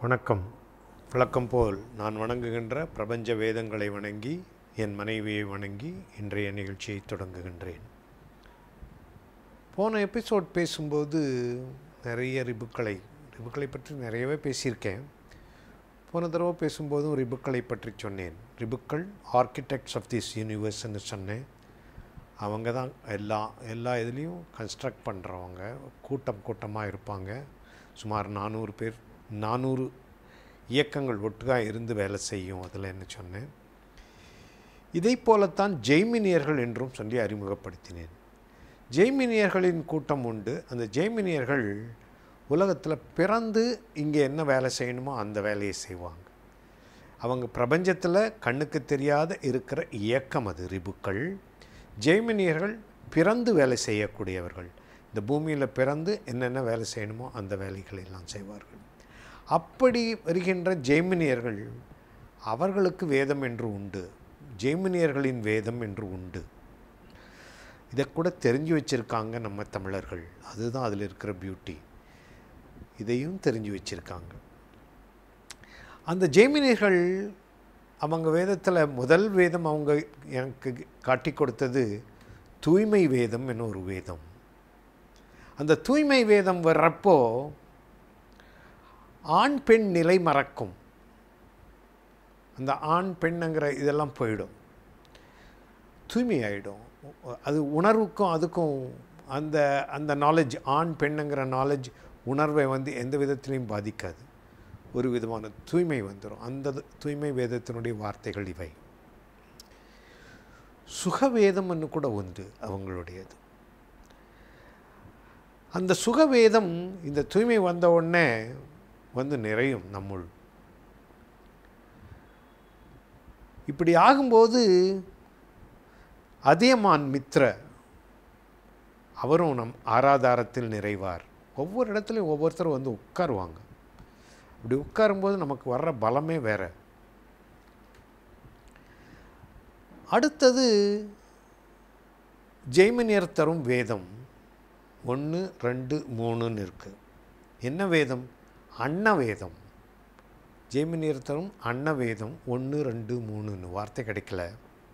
வணக்கம் வழக்கம் போல் நான் வணங்குகின்ற பிரபஞ்ச வேதங்களை வணங்கி என் மனைவியை வணங்கி இன்றைய நிகழ்ச்சியை தொடங்குகின்றேன் போன எபிசோட் பேசும்போது நிறைய ரிபுக்களை ரிபுக்களை பற்றி நிறையவே பேசியிருக்கேன் போன தடவை பேசும்போதும் ரிபுக்களை பற்றி சொன்னேன் ரிபுக்கள் ஆர்கிடெக்ட்ஸ் ஆஃப் திஸ் யூனிவர்ஸ்னு சொன்னேன் அவங்க தான் எல்லா எல்லா இதுலேயும் கன்ஸ்ட்ரக்ட் பண்ணுறவங்க கூட்டம் கூட்டமாக இருப்பாங்க சுமார் நானூறு பேர் நானூறு இயக்கங்கள் ஒட்டுக்காக இருந்து வேலை செய்யும் அதில் என்ன சொன்னேன் இதை போலத்தான் ஜெய்மினியர்கள் என்றும் சொல்லி அறிமுகப்படுத்தினேன் ஜெய்மினியர்களின் கூட்டம் உண்டு அந்த ஜெய்மினியர்கள் உலகத்தில் பிறந்து இங்கே என்ன வேலை செய்யணுமோ அந்த வேலையை செய்வாங்க அவங்க பிரபஞ்சத்தில் கண்ணுக்கு தெரியாத இருக்கிற இயக்கம் அது ரிபுக்கள் ஜெய்மினியர்கள் பிறந்து வேலை செய்யக்கூடியவர்கள் இந்த பூமியில் பிறந்து என்னென்ன வேலை செய்யணுமோ அந்த வேலைகளை எல்லாம் செய்வார்கள் அப்படி வருகின்ற ஜெய்மினியர்கள் அவர்களுக்கு வேதம் என்று உண்டு ஜெய்மினியர்களின் வேதம் என்று உண்டு இதை கூட தெரிஞ்சு வச்சுருக்காங்க நம்ம தமிழர்கள் அதுதான் அதில் இருக்கிற பியூட்டி இதையும் தெரிஞ்சு வச்சுருக்காங்க அந்த ஜெய்மினியர்கள் அவங்க வேதத்தில் முதல் வேதம் அவங்க எனக்கு காட்டி கொடுத்தது தூய்மை வேதம் என ஒரு வேதம் அந்த தூய்மை வேதம் வர்றப்போ ஆண் பெண் நிலை மறக்கும் அந்த ஆண் பெண்ணுங்கிற இதெல்லாம் போயிடும் தூய்மை ஆகிடும் அது உணர்வுக்கும் அதுக்கும் அந்த அந்த நாலேஜ் ஆண் பெண்ணுங்கிற நாலேஜ் உணர்வை வந்து எந்த விதத்திலையும் பாதிக்காது ஒரு விதமான தூய்மை வந்துடும் அந்த தூய்மை வேதத்தினுடைய வார்த்தைகள் இவை சுகவேதம்னு கூட உண்டு அவங்களுடையது அந்த சுகவேதம் இந்த தூய்மை வந்த உடனே வந்து நிறையும் நம்முள் இப்படி ஆகும்போது அதியமான் மித்ர அவரும் நம் ஆராதாரத்தில் நிறைவார் ஒவ்வொரு இடத்துலையும் ஒவ்வொருத்தரும் வந்து உட்காருவாங்க அப்படி உட்காரும்போது நமக்கு வர்ற பலமே வேற அடுத்தது ஜெய்மினியர் தரும் வேதம் ஒன்று ரெண்டு மூணுன்னு இருக்குது என்ன வேதம் அன்ன வேதம் ஜெய்மினியர் தரும் அன்ன வேதம் ஒன்று ரெண்டு மூணுன்னு வார்த்தை கிடைக்கல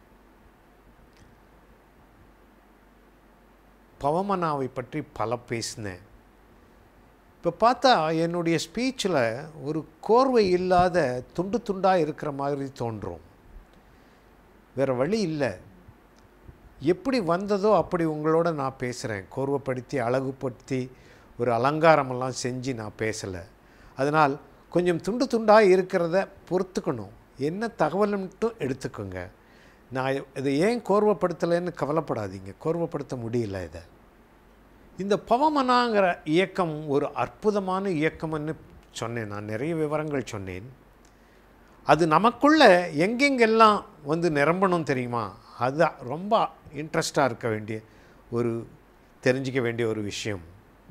பவமனாவை பற்றி பல பேசினேன் இப்போ பார்த்தா என்னுடைய ஸ்பீச்சில் ஒரு கோர்வை இல்லாத துண்டு துண்டாக இருக்கிற மாதிரி தோன்றும் வேறு வழி இல்லை எப்படி வந்ததோ அப்படி உங்களோட நான் பேசுகிறேன் கோர்வைப்படுத்தி அழகுப்படுத்தி ஒரு அலங்காரமெல்லாம் செஞ்சு நான் பேசலை அதனால் கொஞ்சம் துண்டு துண்டாக இருக்கிறத பொறுத்துக்கணும் என்ன தகவல் மட்டும் எடுத்துக்கோங்க நான் இதை ஏன் கோர்வைப்படுத்தலைன்னு கவலைப்படாதீங்க கோர்வைப்படுத்த முடியல இதை இந்த பவமனாங்கிற இயக்கம் ஒரு அற்புதமான இயக்கம்னு சொன்னேன் நான் நிறைய விவரங்கள் சொன்னேன் அது நமக்குள்ள எங்கெங்கெல்லாம் வந்து நிரம்பணும் தெரியுமா அது ரொம்ப இன்ட்ரெஸ்டாக இருக்க வேண்டிய ஒரு தெரிஞ்சிக்க வேண்டிய ஒரு விஷயம்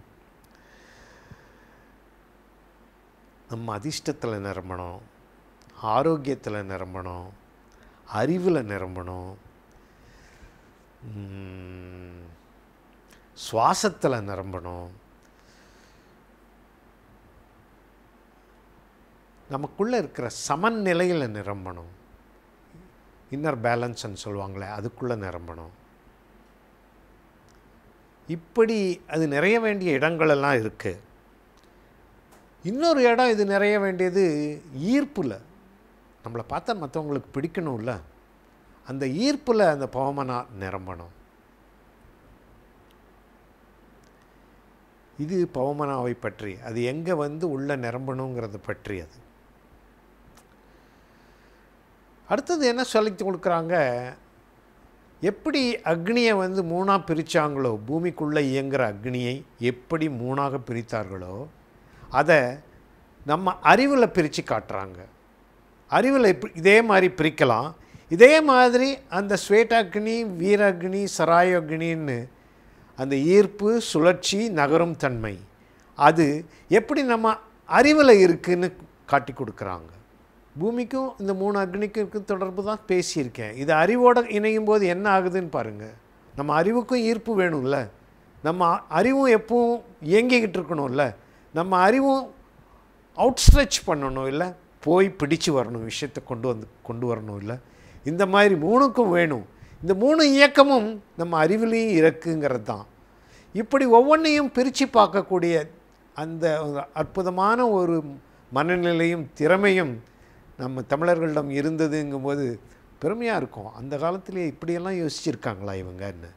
நம்ம அதிர்ஷ்டத்தில் நிரம்பணும் ஆரோக்கியத்தில் நிரம்பணும் அறிவில் நிரம்பணும் சுவாசத்தில் நிரம்பணும் நமக்குள்ளே இருக்கிற சமநிலையில் நிரம்பணும் இன்னர் பேலன்ஸ்ன்னு சொல்லுவாங்களே அதுக்குள்ளே நிரம்பணும் இப்படி அது நிறைய வேண்டிய இடங்களெல்லாம் இருக்குது இன்னொரு இடம் இது நிறைய வேண்டியது ஈர்ப்பில் நம்மளை பார்த்தா மற்றவங்களுக்கு பிடிக்கணும்ல அந்த ஈர்ப்பில் அந்த பவமனா நிரம்பணும் இது பவமனாவை பற்றி அது எங்கே வந்து உள்ள நிரம்பணுங்கிறத பற்றி அது அடுத்தது என்ன சொல்லி கொடுக்குறாங்க எப்படி அக்னியை வந்து மூணாக பிரித்தாங்களோ பூமிக்குள்ளே இயங்குகிற அக்னியை எப்படி மூணாக பிரித்தார்களோ அதை நம்ம அறிவில் பிரித்து காட்டுறாங்க அறிவில் இப்படி இதே மாதிரி பிரிக்கலாம் இதே மாதிரி அந்த ஸ்வேட்டாக்னி வீராக்னி சராயக்னின்னு அந்த ஈர்ப்பு சுழற்சி நகரும் தன்மை அது எப்படி நம்ம அறிவில் இருக்குன்னு காட்டி கொடுக்குறாங்க பூமிக்கும் இந்த மூணு அக்னிக்கும் இருக்க தொடர்பு தான் பேசியிருக்கேன் இது அறிவோடு இணையும் போது என்ன ஆகுதுன்னு பாருங்கள் நம்ம அறிவுக்கும் ஈர்ப்பு வேணும்ல நம்ம அறிவும் எப்பவும் இயங்கிக்கிட்டு இருக்கணும்ல நம்ம அறிவும் அவுட்ஸ்ட்ரெச் பண்ணணும் இல்லை போய் பிடிச்சு வரணும் விஷயத்தை கொண்டு வந்து கொண்டு வரணும் இல்லை இந்த மாதிரி மூணுக்கும் வேணும் இந்த மூணு இயக்கமும் நம்ம அறிவிலையும் இருக்குங்கிறது தான் இப்படி ஒவ்வொன்றையும் பிரித்து பார்க்கக்கூடிய அந்த அற்புதமான ஒரு மனநிலையும் திறமையும் நம்ம தமிழர்களிடம் இருந்ததுங்கும்போது பெருமையாக இருக்கும் அந்த காலத்திலே இப்படியெல்லாம் யோசிச்சிருக்காங்களா இவங்கன்னு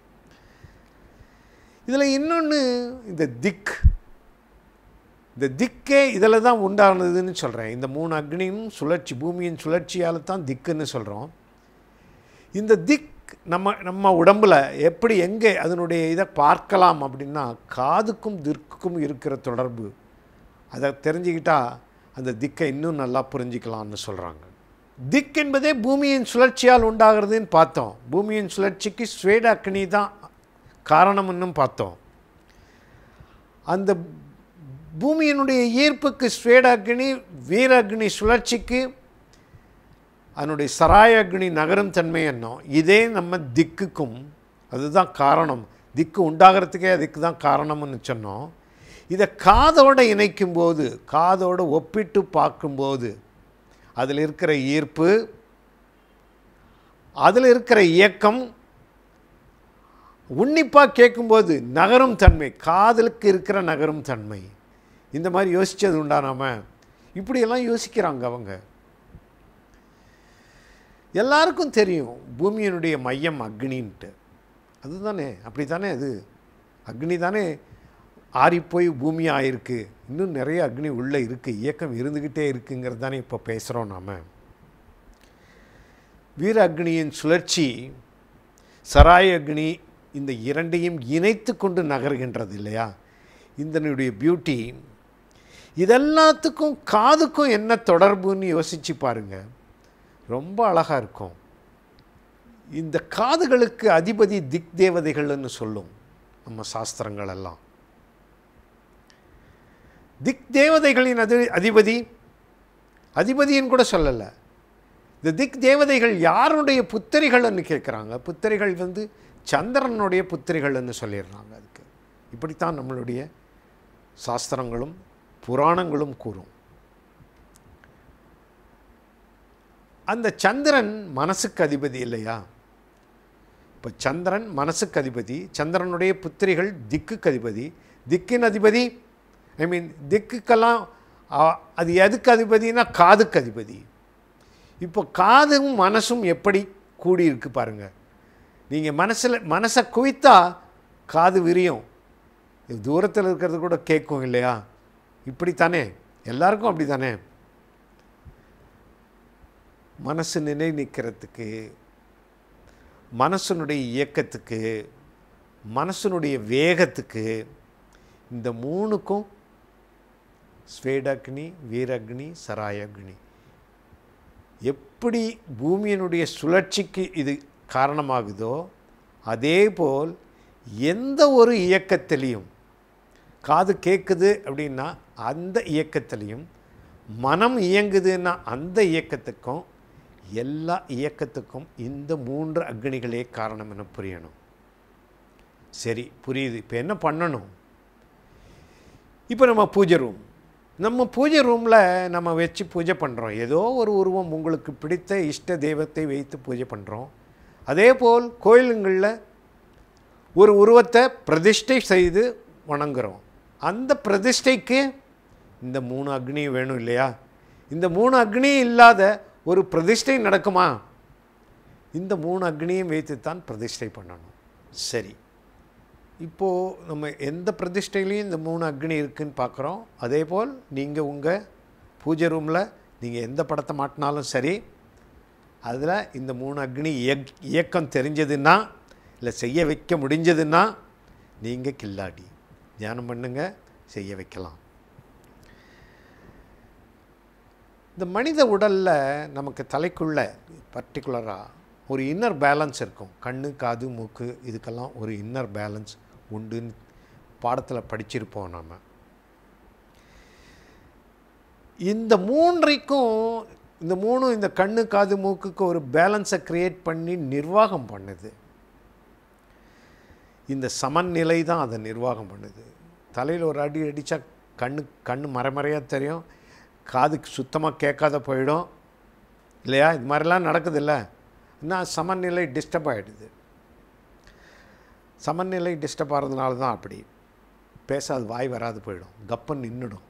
இதில் இன்னொன்று இந்த திக் இந்த திக்கே இதில் தான் உண்டானதுன்னு சொல்கிறேன் இந்த மூணு அக்னியும் சுழற்சி பூமியின் சுழற்சியால் தான் திக்குன்னு சொல்கிறோம் இந்த திக் நம்ம நம்ம உடம்பில் எப்படி எங்கே அதனுடைய இதை பார்க்கலாம் அப்படின்னா காதுக்கும் திக்குக்கும் இருக்கிற தொடர்பு அதை தெரிஞ்சுக்கிட்டா அந்த திக்கை இன்னும் நல்லா புரிஞ்சிக்கலாம்னு சொல்கிறாங்க திக் என்பதே பூமியின் சுழற்சியால் உண்டாகிறதுன்னு பார்த்தோம் பூமியின் சுழற்சிக்கு ஸ்வேட அக்னி தான் காரணம்னும் பார்த்தோம் அந்த பூமியினுடைய ஈர்ப்புக்கு ஸ்வேட அக்னி வீர அக்னி சுழற்சிக்கு அதனுடைய சராய அக்னி நகரும் தன்மை என்னும் இதே நம்ம திக்குக்கும் அதுதான் காரணம் திக்கு உண்டாகிறதுக்கே அதுக்கு தான் காரணம்னு சொன்னோம் இதை காதோடு இணைக்கும்போது காதோடு ஒப்பிட்டு பார்க்கும்போது அதில் இருக்கிற ஈர்ப்பு அதில் இருக்கிற இயக்கம் உன்னிப்பாக கேட்கும்போது நகரும் தன்மை காதலுக்கு இருக்கிற நகரும் தன்மை இந்த மாதிரி யோசித்தது உண்டா நாம இப்படியெல்லாம் யோசிக்கிறாங்க அவங்க எல்லாருக்கும் தெரியும் பூமியினுடைய மையம் அக்னின்ட்டு அதுதானே அப்படி தானே அது அக்னி தானே ஆறிப்போய் பூமி ஆயிருக்கு இன்னும் நிறைய அக்னி உள்ளே இருக்குது இயக்கம் இருந்துக்கிட்டே இருக்குங்கிறது தானே இப்போ பேசுகிறோம் நாம் வீர அக்னியின் சுழற்சி சராய அக்னி இந்த இரண்டையும் இணைத்து கொண்டு நகர்கின்றது இல்லையா இதனுடைய பியூட்டி இதெல்லாத்துக்கும் காதுக்கும் என்ன தொடர்புன்னு யோசித்து பாருங்கள் ரொம்ப அழகாக இருக்கும் இந்த காதுகளுக்கு அதிபதி திக் தேவதைகள்னு சொல்லும் நம்ம சாஸ்திரங்கள் எல்லாம் திக் தேவதைகளின் அது அதிபதி அதிபதின்னு கூட சொல்லலை இந்த திக் தேவதைகள் யாருடைய புத்திரிகள்னு கேட்குறாங்க புத்திரிகள் வந்து சந்திரனுடைய புத்திரிகள்னு சொல்லிடுறாங்க அதுக்கு இப்படித்தான் நம்மளுடைய சாஸ்திரங்களும் புராணங்களும் கூறும் அந்த சந்திரன் மனசுக்கு அதிபதி இல்லையா இப்போ சந்திரன் மனசுக்கு அதிபதி சந்திரனுடைய புத்திரிகள் திக்குக்கு அதிபதி திக்கின் அதிபதி ஐ மீன் திக்குக்கெல்லாம் அ- அது எதுக்கு அதிபதினா காதுக்கு அதிபதி இப்போ காதும் மனசும் எப்படி கூடி இருக்கு பாருங்க நீங்கள் மனசில் மனசை குவித்தா காது விரியும் இது தூரத்தில் இருக்கிறது கூட கேட்கும் இல்லையா இப்படித்தானே எல்லாருக்கும் அப்படி தானே மனசு நிலை நிற்கிறதுக்கு மனசனுடைய இயக்கத்துக்கு மனசனுடைய வேகத்துக்கு இந்த மூணுக்கும் ஸ்வேடக்னி வீரக்னி சராயக்னி எப்படி பூமியினுடைய சுழற்சிக்கு இது காரணமாகுதோ அதேபோல் எந்த ஒரு இயக்கத்திலையும் காது கேட்குது அப்படின்னா அந்த இயக்கத்திலையும் மனம் இயங்குதுன்னா அந்த இயக்கத்துக்கும் எல்லா இயக்கத்துக்கும் இந்த மூன்று அக்னிகளே காரணம் என புரியணும் சரி புரியுது இப்போ என்ன பண்ணணும் இப்போ நம்ம பூஜை ரூம் நம்ம பூஜை ரூமில் நம்ம வச்சு பூஜை பண்ணுறோம் ஏதோ ஒரு உருவம் உங்களுக்கு பிடித்த இஷ்ட தெய்வத்தை வைத்து பூஜை பண்ணுறோம் அதே போல் கோயிலுங்களில் ஒரு உருவத்தை பிரதிஷ்டை செய்து வணங்குறோம் அந்த பிரதிஷ்டைக்கு இந்த மூணு அக்னி வேணும் இல்லையா இந்த மூணு அக்னி இல்லாத ஒரு பிரதிஷ்டை நடக்குமா இந்த மூணு அக்னியும் வைத்துத்தான் பிரதிஷ்டை பண்ணணும் சரி இப்போது நம்ம எந்த பிரதிஷ்டையிலையும் இந்த மூணு அக்னி இருக்குன்னு பார்க்குறோம் அதே போல் நீங்கள் உங்கள் பூஜை ரூமில் நீங்கள் எந்த படத்தை மாட்டினாலும் சரி அதில் இந்த மூணு அக்னி இயக் இயக்கம் தெரிஞ்சதுன்னா இல்லை செய்ய வைக்க முடிஞ்சதுன்னா நீங்கள் கில்லாடி தியானம் பண்ணுங்க செய்ய வைக்கலாம் இந்த மனித உடலில் நமக்கு தலைக்குள்ள பர்டிகுலராக ஒரு இன்னர் பேலன்ஸ் இருக்கும் கண்ணு காது மூக்கு இதுக்கெல்லாம் ஒரு இன்னர் பேலன்ஸ் உண்டுன்னு பாடத்தில் படிச்சிருப்போம் நாம் இந்த மூன்றைக்கும் இந்த மூணும் இந்த கண்ணு காது மூக்குக்கு ஒரு பேலன்ஸை க்ரியேட் பண்ணி நிர்வாகம் பண்ணுது இந்த சமநிலை தான் அதை நிர்வாகம் பண்ணுது தலையில் ஒரு அடி அடித்தா கண்ணு கண்ணு மறைமறையாக தெரியும் காதுக்கு சுத்தமாக கேட்காத போயிடும் இல்லையா இது மாதிரிலாம் நடக்குதுல்ல இன்னும் சமநிலை டிஸ்டர்ப் ஆகிடுது சமநிலை டிஸ்டர்ப் ஆகிறதுனால தான் அப்படி பேசாது வாய் வராது போயிடும் கப்பன் நின்றுடும்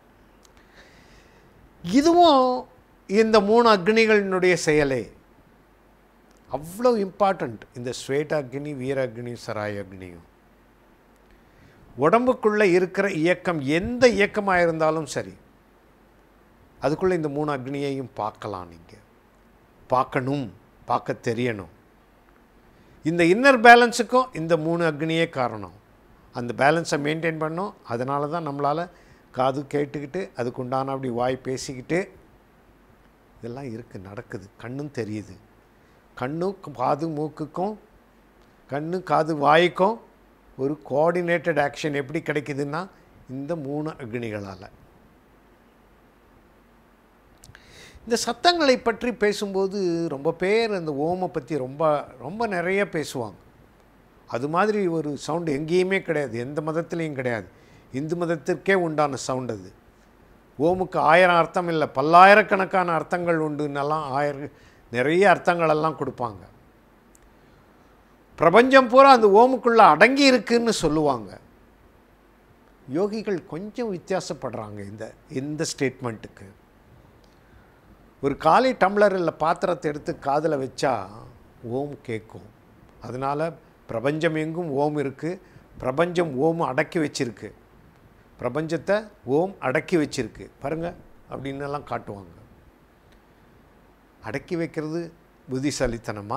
இதுவும் இந்த மூணு அக்னிகளினுடைய செயலே அவ்வளோ இம்பார்ட்டண்ட் இந்த ஸ்வேத அக்னி வீர அக்னி சராய அக்னியும் உடம்புக்குள்ளே இருக்கிற இயக்கம் எந்த இயக்கமாக இருந்தாலும் சரி அதுக்குள்ளே இந்த மூணு அக்னியையும் பார்க்கலாம் நீங்கள் பார்க்கணும் பார்க்க தெரியணும் இந்த இன்னர் பேலன்ஸுக்கும் இந்த மூணு அக்னியே காரணம் அந்த பேலன்ஸை மெயின்டைன் பண்ணோம் அதனால தான் நம்மளால் காது கேட்டுக்கிட்டு அதுக்கு உண்டான அப்படி வாய் பேசிக்கிட்டு இதெல்லாம் இருக்குது நடக்குது கண்ணும் தெரியுது கண்ணும் காது மூக்குக்கும் கண்ணு காது வாய்க்கும் ஒரு கோஆர்டினேட்டட் ஆக்ஷன் எப்படி கிடைக்குதுன்னா இந்த மூணு அக்னிகளால் இந்த சத்தங்களை பற்றி பேசும்போது ரொம்ப பேர் அந்த ஓமை பற்றி ரொம்ப ரொம்ப நிறைய பேசுவாங்க அது மாதிரி ஒரு சவுண்டு எங்கேயுமே கிடையாது எந்த மதத்துலேயும் கிடையாது இந்து மதத்திற்கே உண்டான சவுண்ட் அது ஓமுக்கு ஆயிரம் அர்த்தம் இல்லை பல்லாயிரக்கணக்கான அர்த்தங்கள் உண்டுன்னெல்லாம் ஆயிரம் நிறைய அர்த்தங்களெல்லாம் கொடுப்பாங்க பிரபஞ்சம் பூரா அந்த ஓமுக்குள்ளே அடங்கி இருக்குன்னு சொல்லுவாங்க யோகிகள் கொஞ்சம் வித்தியாசப்படுறாங்க இந்த இந்த ஸ்டேட்மெண்ட்டுக்கு ஒரு காலி டம்ளர் இல்லை பாத்திரத்தை எடுத்து காதில் வச்சா ஓம் கேட்கும் அதனால் பிரபஞ்சம் எங்கும் ஓம் இருக்குது பிரபஞ்சம் ஓம் அடக்கி வச்சிருக்கு பிரபஞ்சத்தை ஓம் அடக்கி வச்சிருக்கு பாருங்க அப்படின்னு எல்லாம் காட்டுவாங்க அடக்கி வைக்கிறது புத்திசாலித்தனமா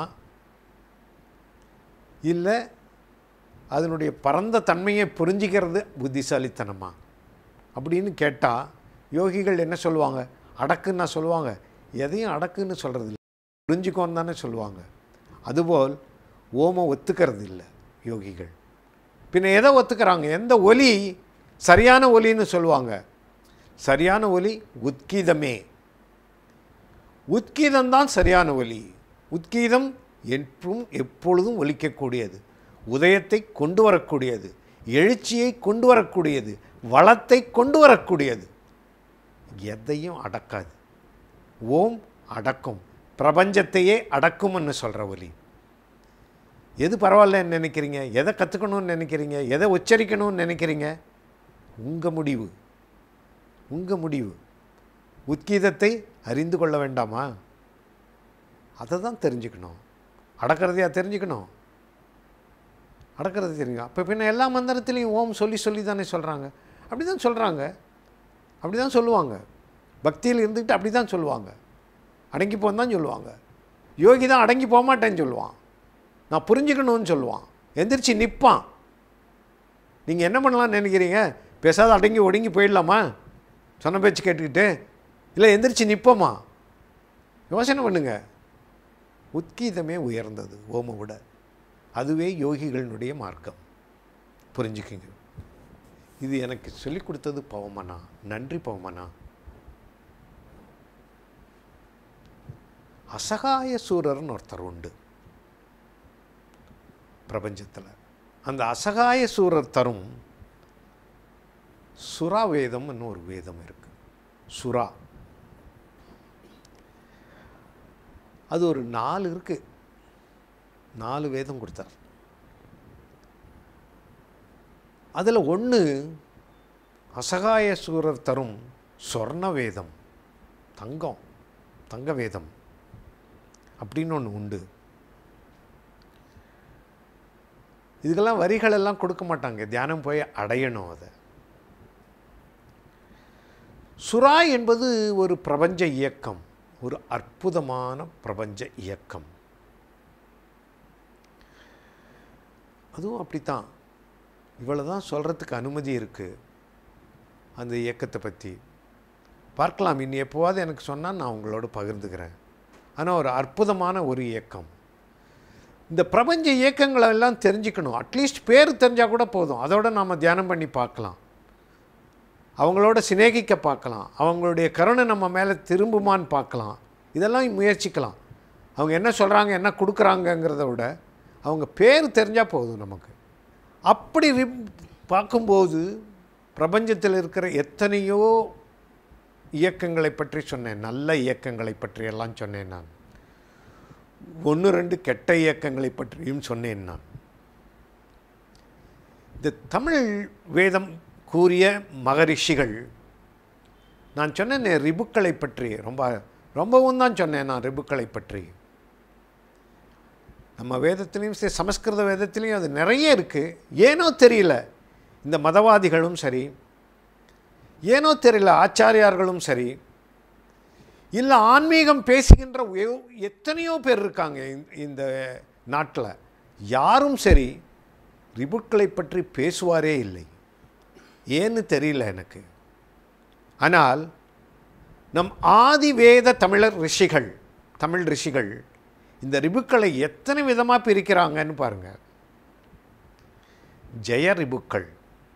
இல்லை அதனுடைய பரந்த தன்மையை புரிஞ்சிக்கிறது புத்திசாலித்தனமா அப்படின்னு கேட்டால் யோகிகள் என்ன சொல்லுவாங்க அடக்குன்னா சொல்லுவாங்க எதையும் அடக்குன்னு சொல்கிறது இல்லை புரிஞ்சுக்கோன்னு தானே சொல்லுவாங்க அதுபோல் ஓமை ஒத்துக்கிறது இல்லை யோகிகள் பின்ன எதை ஒத்துக்கிறாங்க எந்த ஒலி சரியான ஒலின்னு சொல்லுவாங்க சரியான ஒலி உத்கீதமே உத்கீதம்தான் சரியான ஒலி உத்கீதம் என்றும் எப்பொழுதும் ஒலிக்கக்கூடியது உதயத்தை கொண்டு வரக்கூடியது எழுச்சியை கொண்டு வரக்கூடியது வளத்தை கொண்டு வரக்கூடியது எதையும் அடக்காது ஓம் அடக்கும் பிரபஞ்சத்தையே அடக்கும்னு சொல்கிற ஒலி எது பரவாயில்லன்னு நினைக்கிறீங்க எதை கற்றுக்கணும்னு நினைக்கிறீங்க எதை உச்சரிக்கணும்னு நினைக்கிறீங்க உங்கள் முடிவு உங்கள் முடிவு உத்கீதத்தை அறிந்து கொள்ள வேண்டாமா அதை தான் தெரிஞ்சுக்கணும் அடக்கிறதையா தெரிஞ்சுக்கணும் அடக்கிறது தெரியும் அப்போ பின்ன எல்லா மந்திரத்திலையும் ஓம் சொல்லி சொல்லி தானே சொல்கிறாங்க அப்படி தான் சொல்கிறாங்க அப்படி தான் சொல்லுவாங்க பக்தியில் இருந்துக்கிட்டு அப்படி தான் சொல்லுவாங்க அடங்கி போன்னு தான் சொல்லுவாங்க யோகி தான் அடங்கி போக மாட்டேன்னு சொல்லுவான் நான் புரிஞ்சுக்கணும்னு சொல்லுவான் எந்திரிச்சு நிற்பான் நீங்கள் என்ன பண்ணலாம்னு நினைக்கிறீங்க பேசாத அடங்கி ஒடுங்கி போயிடலாமா சொன்ன பேச்சு கேட்டுக்கிட்டு இல்லை எந்திரிச்சு நிற்போமா யோசனை பண்ணுங்க உத்கீதமே உயர்ந்தது ஓமை விட அதுவே யோகிகளினுடைய மார்க்கம் புரிஞ்சுக்குங்க இது எனக்கு சொல்லிக் கொடுத்தது பவமனா நன்றி பவமனா அசகாய சூரர்னு ஒருத்தர் உண்டு பிரபஞ்சத்தில் அந்த அசகாய சூரர் தரும் சுறா வேதம்னு ஒரு வேதம் இருக்கு சுறா அது ஒரு நாலு இருக்கு நாலு வேதம் கொடுத்தார் அதில் ஒன்று அசகாய சூரர் தரும் சொர்ண வேதம் தங்கம் தங்க வேதம் அப்படின்னு ஒன்று உண்டு இதுக்கெல்லாம் வரிகள் எல்லாம் கொடுக்க மாட்டாங்க தியானம் போய் அடையணும் அதை சுறா என்பது ஒரு பிரபஞ்ச இயக்கம் ஒரு அற்புதமான பிரபஞ்ச இயக்கம் அதுவும் அப்படித்தான் இவ்வளோ தான் சொல்கிறதுக்கு அனுமதி இருக்குது அந்த இயக்கத்தை பற்றி பார்க்கலாம் இனி எப்போவாது எனக்கு சொன்னால் நான் உங்களோட பகிர்ந்துக்கிறேன் ஆனால் ஒரு அற்புதமான ஒரு இயக்கம் இந்த பிரபஞ்ச இயக்கங்களை எல்லாம் தெரிஞ்சுக்கணும் அட்லீஸ்ட் பேர் தெரிஞ்சால் கூட போதும் அதோட நாம் தியானம் பண்ணி பார்க்கலாம் அவங்களோட சிநேகிக்க பார்க்கலாம் அவங்களுடைய கருணை நம்ம மேலே திரும்புமான்னு பார்க்கலாம் இதெல்லாம் முயற்சிக்கலாம் அவங்க என்ன சொல்கிறாங்க என்ன கொடுக்குறாங்கங்கிறத விட அவங்க பேர் தெரிஞ்சால் போதும் நமக்கு அப்படி ரிப் பார்க்கும்போது பிரபஞ்சத்தில் இருக்கிற எத்தனையோ இயக்கங்களை பற்றி சொன்னேன் நல்ல இயக்கங்களை பற்றியெல்லாம் சொன்னேன் நான் ஒன்று ரெண்டு கெட்ட இயக்கங்களை பற்றியும் சொன்னேன் நான் இந்த தமிழ் வேதம் கூறிய மகரிஷிகள் நான் சொன்னேன் ரிபுக்களை பற்றி ரொம்ப ரொம்பவும் தான் சொன்னேன் நான் ரிபுக்களை பற்றி நம்ம வேதத்திலையும் சரி சமஸ்கிருத வேதத்திலையும் அது நிறைய இருக்குது ஏனோ தெரியல இந்த மதவாதிகளும் சரி ஏனோ தெரியல ஆச்சாரியார்களும் சரி இல்லை ஆன்மீகம் பேசுகின்ற எவ்- எத்தனையோ பேர் இருக்காங்க இந்த- இந்த நாட்டில் யாரும் சரி ரிபுட்களை பற்றி பேசுவாரே இல்லை ஏன்னு தெரியல எனக்கு ஆனால் நம் ஆதி வேத தமிழர் ரிஷிகள் தமிழ் ரிஷிகள் இந்த ரிபுக்களை எத்தனை விதமாக பிரிக்கிறாங்கன்னு பாருங்க ஜெய ரிபுக்கள்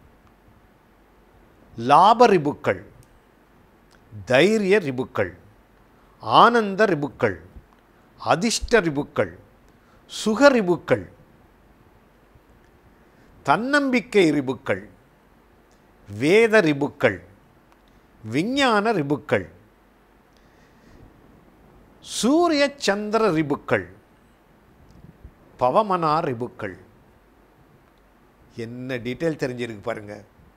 லாப ரிபுக்கள் தைரிய ரிபுக்கள் ஆனந்த ரிபுக்கள் அதிர்ஷ்ட ரிபுக்கள் சுக ரிபுக்கள் தன்னம்பிக்கை ரிபுக்கள் வேத ரிபுக்கள் விஞ்ஞான ரிபுக்கள் சூரிய சந்திர ரிபுக்கள் பவமனா ரிபுக்கள் என்ன டீட்டெயில் தெரிஞ்சிருக்கு பாருங்க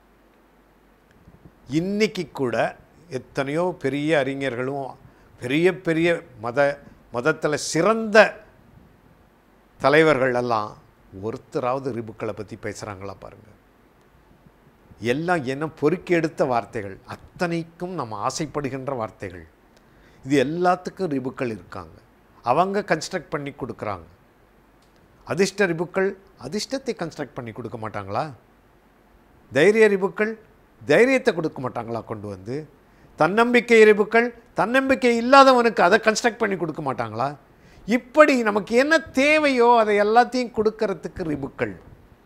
இன்னைக்கு கூட எத்தனையோ பெரிய அறிஞர்களும் பெரிய பெரிய மத மதத்தில் சிறந்த தலைவர்கள் எல்லாம் ஒருத்தராவது ரிபுக்களை பற்றி பேசுகிறாங்களா பாருங்க எல்லாம் என்ன பொறுக்கி எடுத்த வார்த்தைகள் அத்தனைக்கும் நம்ம ஆசைப்படுகின்ற வார்த்தைகள் இது எல்லாத்துக்கும் ரிபுக்கள் இருக்காங்க அவங்க கன்ஸ்ட்ரக்ட் பண்ணி கொடுக்குறாங்க அதிர்ஷ்ட ரிபுக்கள் அதிர்ஷ்டத்தை கன்ஸ்ட்ரக்ட் பண்ணி கொடுக்க மாட்டாங்களா தைரிய ரிபுக்கள் தைரியத்தை கொடுக்க மாட்டாங்களா கொண்டு வந்து தன்னம்பிக்கை ரிபுக்கள் தன்னம்பிக்கை இல்லாதவனுக்கு அதை கன்ஸ்ட்ரக்ட் பண்ணி கொடுக்க மாட்டாங்களா இப்படி நமக்கு என்ன தேவையோ அதை எல்லாத்தையும் கொடுக்கறதுக்கு ரிபுக்கள்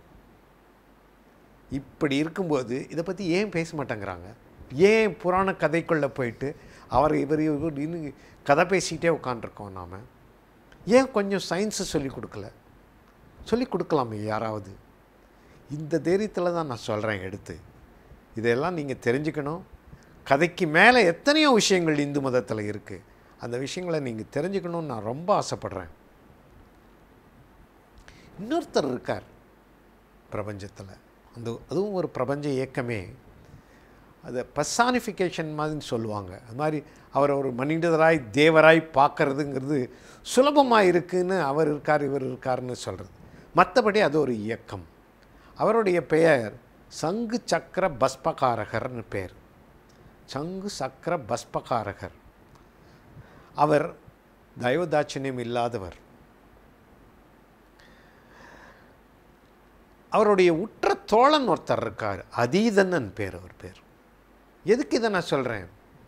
இப்படி இருக்கும்போது இதை பற்றி ஏன் பேச மாட்டேங்கிறாங்க ஏன் புராண கதைக்குள்ளே போயிட்டு அவர் இவர் இவர் இன்னும் கதை பேசிக்கிட்டே உட்காண்ட்ருக்கோம் நாம் ஏன் கொஞ்சம் சயின்ஸு சொல்லி கொடுக்கல சொல்லி கொடுக்கலாமே யாராவது இந்த தைரியத்தில் தான் நான் சொல்கிறேன் எடுத்து இதெல்லாம் நீங்கள் தெரிஞ்சுக்கணும் கதைக்கு மேலே எத்தனையோ விஷயங்கள் இந்து மதத்தில் இருக்குது அந்த விஷயங்களை நீங்கள் தெரிஞ்சுக்கணும்னு நான் ரொம்ப ஆசைப்படுறேன் இன்னொருத்தர் இருக்கார் பிரபஞ்சத்தில் அந்த அதுவும் ஒரு பிரபஞ்ச இயக்கமே அதை பர்சானிஃபிகேஷன் மாதிரி சொல்லுவாங்க அது மாதிரி அவர் ஒரு மனிதராய் தேவராய் பார்க்கறதுங்கிறது சுலபமாக இருக்குன்னு அவர் இருக்கார் இவர் இருக்காருன்னு சொல்கிறது மற்றபடி அது ஒரு இயக்கம் அவருடைய பெயர் சங்கு சக்கர பஸ்பகாரகர்னு பேர் சங்கு சக்கர பஸ்பகாரகர் அவர் தயவதாட்சியம் இல்லாதவர் அவருடைய உற்ற தோழன் ஒருத்தர் இருக்கார் அதீதனன் பேர் அவர் பேர் எதுக்கு இதை நான் சொல்கிறேன்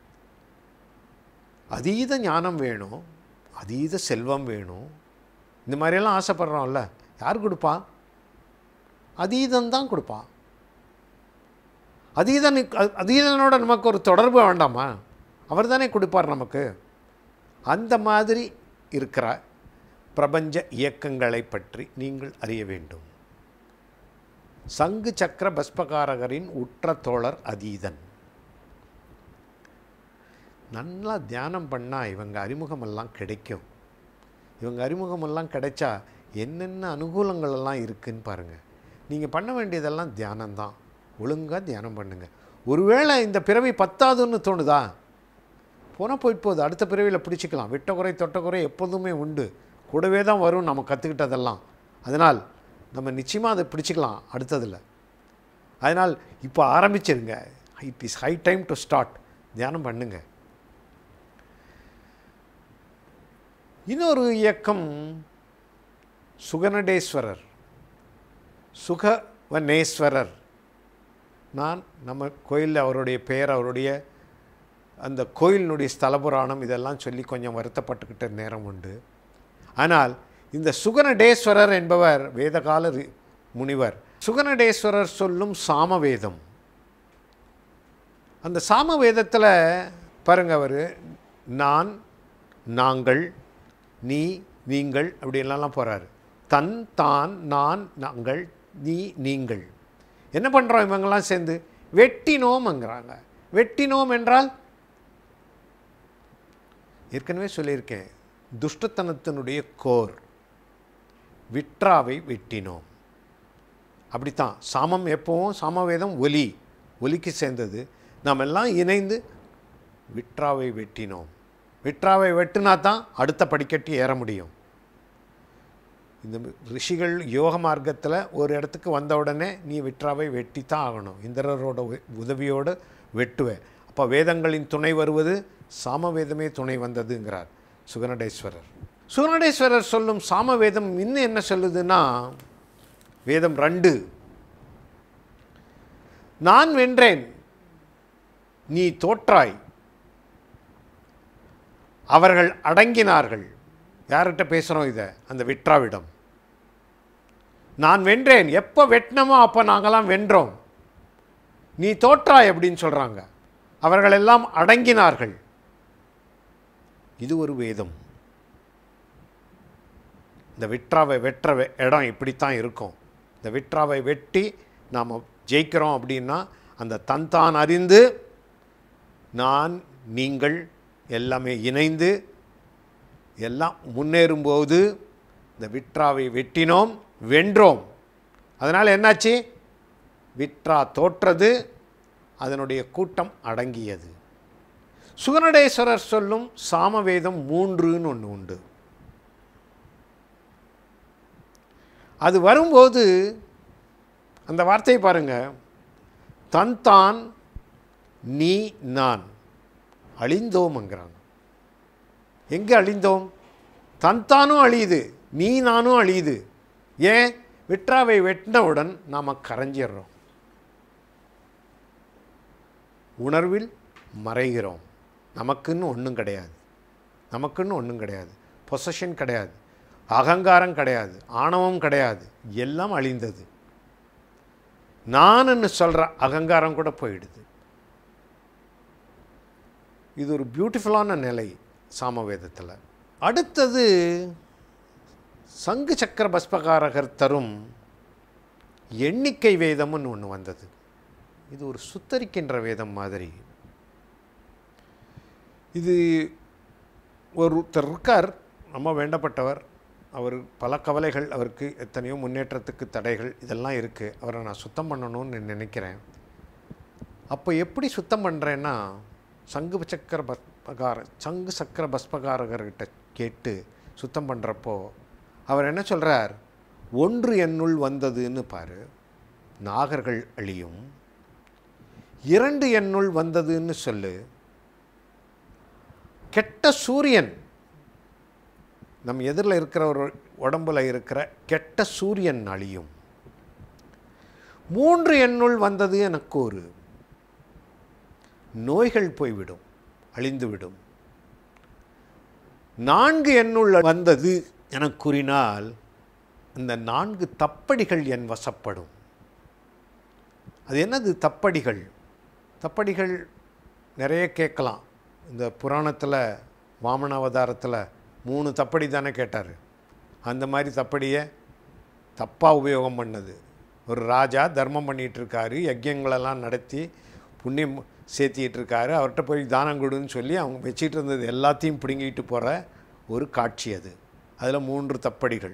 அதீத ஞானம் வேணும் அதீத செல்வம் வேணும் இந்த மாதிரியெல்லாம் ஆசைப்படுறோம்ல யார் கொடுப்பா அதீதன் தான் கொடுப்பான் அதீதனுக்கு அ- அதீதனோட நமக்கு ஒரு தொடர்பு வேண்டாமா அவர் தானே கொடுப்பார் நமக்கு அந்த மாதிரி இருக்கிற பிரபஞ்ச இயக்கங்களை பற்றி நீங்கள் அறிய வேண்டும் சங்கு சக்கர பஸ்பகாரகரின் உற்ற தோழர் அதீதன் நல்லா தியானம் பண்ணால் இவங்க அறிமுகமெல்லாம் கிடைக்கும் இவங்க அறிமுகமெல்லாம் கிடைச்சா என்னென்ன அனுகூலங்கள் எல்லாம் இருக்குன்னு பாருங்கள் நீங்கள் பண்ண வேண்டியதெல்லாம் தியானம்தான் ஒழுங்காக தியானம் பண்ணுங்கள் ஒருவேளை இந்த பிறவி பத்தாதுன்னு தோணுதா போனால் போயிட்டு போகுது அடுத்த பிறவியில் பிடிச்சிக்கலாம் விட்ட குறை தொட்ட குறை எப்போதுமே உண்டு கூடவே தான் வரும் நம்ம கற்றுக்கிட்டதெல்லாம் அதனால் நம்ம நிச்சயமாக அதை பிடிச்சிக்கலாம் அடுத்ததில் அதனால் இப்போ ஆரம்பிச்சிருங்க it is high time to start தியானம் பண்ணுங்க இன்னொரு இயக்கம் சுகநடேஸ்வரர் சுகவனேஸ்வரர் நான் நம்ம கோயிலில் அவருடைய பெயர் அவருடைய அந்த கோயிலினுடைய ஸ்தல புராணம் இதெல்லாம் சொல்லி கொஞ்சம் வருத்தப்பட்டுக்கிட்ட நேரம் உண்டு ஆனால் இந்த சுகநடேஸ்வரர் என்பவர் வேதகால ரி- முனிவர் சுகநடேஸ்வரர் சொல்லும் சாமவேதம் அந்த சாமவேதத்தில் பாருங்க அவர் நான் நாங்கள் நீ நீங்கள் அப்படின்லாம் போகிறாரு தன் தான் நான் நாங்கள் நீ நீங்கள் என்ன பண்ணுறோம் இவங்கெல்லாம் சேர்ந்து வெட்டினோம்ங்கிறாங்க வெட்டினோம் என்றால் ஏற்கனவே சொல்லியிருக்கேன் துஷ்டத்தனத்தினுடைய கோர் விட்ராவை வெட்டினோம் அப்படித்தான் சாமம் எப்பவும் சாமவேதம் ஒலி ஒலிக்கு சேர்ந்தது நாம் எல்லாம் இணைந்து விட்ராவை வெட்டினோம் விட்ராவை வெட்டினா தான் அடுத்த படிக்கட்டு ஏற முடியும் இந்த ரிஷிகள் யோக மார்க்கத்தில் ஒரு இடத்துக்கு வந்த உடனே நீ விட்ராவை வெட்டி தான் ஆகணும் இந்திரரோட உ- உதவியோடு வெட்டுவேன் அப்போ வேதங்களின் துணை வருவது சாமவேதமே துணை வந்ததுங்கிறார் சுகநடேஸ்வரர் சுகநடேஸ்வரர் சொல்லும் சாமவேதம் இன்னும் என்ன சொல்லுதுன்னா வேதம் ரெண்டு நான் வென்றேன் நீ தோற்றாய் அவர்கள் அடங்கினார்கள் யார்கிட்ட பேசுகிறோம் இதை அந்த விட்ராவிடம் நான் வென்றேன் எப்போ வெட்டினமோ அப்போ நாங்களாம் வென்றோம் நீ தோற்றாய் அப்படின்னு சொல்கிறாங்க அவர்கள் எல்லாம் அடங்கினார்கள் இது ஒரு வேதம் இந்த விட்ராவை வெற்ற வெ- இடம் இப்படித்தான் இருக்கும் இந்த விட்ராவை வெட்டி நாம் ஜெயிக்கிறோம் அப்படின்னா அந்த தன்தான் அறிந்து நான் நீங்கள் எல்லாமே இணைந்து எல்லாம் முன்னேறும்போது இந்த விட்ராவை வெட்டினோம் வென்றோம் அதனால் என்னாச்சு விட்ரா தோற்றது அதனுடைய கூட்டம் அடங்கியது சுகநடேஸ்வரர் சொல்லும் சாமவேதம் மூன்றுன்னு ஒன்று உண்டு அது வரும்போது அந்த வார்த்தையை பாருங்க தன் தான் நீ நான் அழிந்தோம்ங்கிறாங்க எங்கே அழிந்தோம் தன் தானும் அழியுது நீ நானும் அழியுது ஏன் விட்ராவை வெட்டினவுடன் நாம் கரைஞ்சிடுறோம் உணர்வில் மறைகிறோம் நமக்குன்னு ஒன்றும் கிடையாது நமக்குன்னு ஒன்றும் கிடையாது பொசஷன் கிடையாது அகங்காரம் கிடையாது ஆணவம் கிடையாது எல்லாம் அழிந்தது நானுன்னு சொல்கிற அகங்காரம் கூட போயிடுது இது ஒரு பியூட்டிஃபுல்லான நிலை சாமவேதத்தில் அடுத்தது சங்கு சக்கர பஸ்பகாரகர் தரும் எண்ணிக்கை வேதம்னு ஒன்று வந்தது இது ஒரு சுத்தரிக்கின்ற வேதம் மாதிரி இது ஒருத்தர் இருக்கார் ரொம்ப வேண்டப்பட்டவர் அவர் பல கவலைகள் அவருக்கு எத்தனையோ முன்னேற்றத்துக்கு தடைகள் இதெல்லாம் இருக்குது அவரை நான் சுத்தம் பண்ணணும்னு நினைக்கிறேன் அப்போ எப்படி சுத்தம் பண்ணுறேன்னா சங்கு சக்கர பஸ்பகார சங்கு சக்கர பஸ்பகாரகர்கிட்ட கேட்டு சுத்தம் பண்ணுறப்போ அவர் என்ன சொல்கிறார் ஒன்று என்னுள் வந்ததுன்னு பாரு நாகர்கள் அழியும் இரண்டு என்னுள் வந்ததுன்னு சொல்லு கெட்ட சூரியன் நம் எதிரில் இருக்கிற ஒரு உடம்புல இருக்கிற கெட்ட சூரியன் அழியும் மூன்று எண்ணுள் வந்தது எனக்கு ஒரு நோய்கள் போய்விடும் அழிந்துவிடும் நான்கு எண்ணுள் வந்தது என கூறினால் இந்த நான்கு தப்படிகள் என் வசப்படும் அது என்னது தப்படிகள் தப்படிகள் நிறைய கேட்கலாம் இந்த புராணத்தில் வாமன அவதாரத்தில் மூணு தப்படி தானே கேட்டார் அந்த மாதிரி தப்படியை தப்பாக உபயோகம் பண்ணது ஒரு ராஜா தர்மம் பண்ணிகிட்டு இருக்காரு யஜ்யங்களெல்லாம் நடத்தி புண்ணியம் சேர்த்திட்டு இருக்காரு அவர்கிட்ட போய் தானம் கொடுன்னு சொல்லி அவங்க வச்சிட்டு இருந்தது எல்லாத்தையும் பிடுங்கிட்டு போகிற ஒரு காட்சி அது அதில் மூன்று தப்படிகள்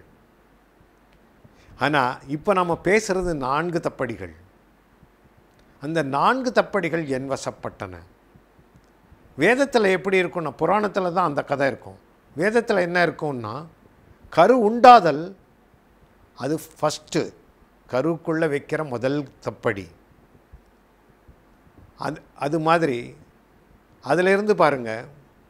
ஆனால் இப்போ நம்ம பேசுகிறது நான்கு தப்படிகள் அந்த நான்கு தப்படிகள் என் வசப்பட்டன வேதத்தில் எப்படி இருக்கும்னா புராணத்தில் தான் அந்த கதை இருக்கும் வேதத்தில் என்ன இருக்கும்னா கரு உண்டாதல் அது ஃபஸ்ட்டு கருவுக்குள்ளே வைக்கிற முதல் தப்படி அது அது மாதிரி அதிலிருந்து பாருங்கள்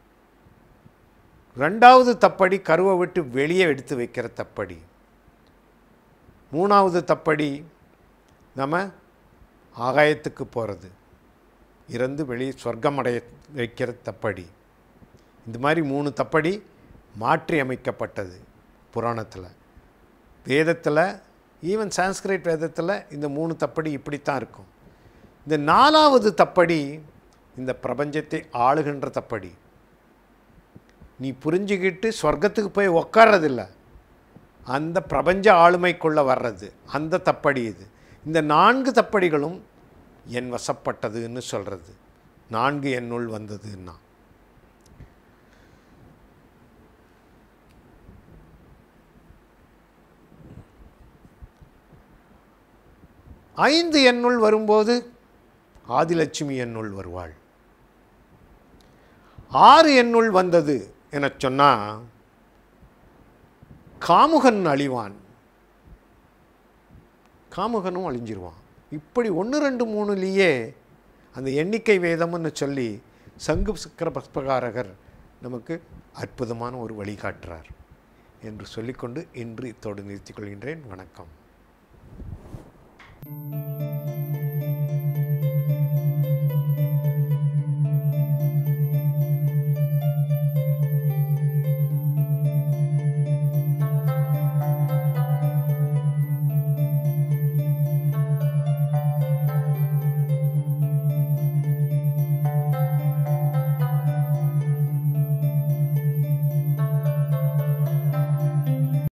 ரெண்டாவது தப்படி கருவை விட்டு வெளியே எடுத்து வைக்கிற தப்படி மூணாவது தப்படி நம்ம ஆகாயத்துக்கு போகிறது இறந்து வெளியே சொர்க்கம் அடைய வைக்கிற தப்படி இந்த மாதிரி மூணு தப்படி மாற்றி அமைக்கப்பட்டது புராணத்தில் வேதத்தில் ஈவன் சான்ஸ்கிரிட் வேதத்தில் இந்த மூணு தப்படி இப்படித்தான் இருக்கும் இந்த நாலாவது தப்படி இந்த பிரபஞ்சத்தை ஆளுகின்ற தப்படி நீ புரிஞ்சுக்கிட்டு சொர்க்கத்துக்கு போய் உக்கார்றதில்ல அந்த பிரபஞ்ச ஆளுமைக்குள்ளே வர்றது அந்த தப்படி இது இந்த நான்கு தப்படிகளும் என் வசப்பட்டதுன்னு சொல்கிறது நான்கு என்னுள் வந்ததுன்னா ஐந்து எண்ணுள் வரும்போது ஆதிலட்சுமி என்னுள் வருவாள் ஆறு எண்ணுள் வந்தது எனச் சொன்னால் காமுகன் அழிவான் காமுகனும் அழிஞ்சிருவான் இப்படி ஒன்று ரெண்டு மூணுலேயே அந்த எண்ணிக்கை வேதம்னு சொல்லி சங்கு சக்கர பஸ்பகாரகர் நமக்கு அற்புதமான ஒரு வழிகாட்டுறார் என்று சொல்லிக்கொண்டு இன்று இத்தோடு நிறுத்திக் கொள்கின்றேன் வணக்கம்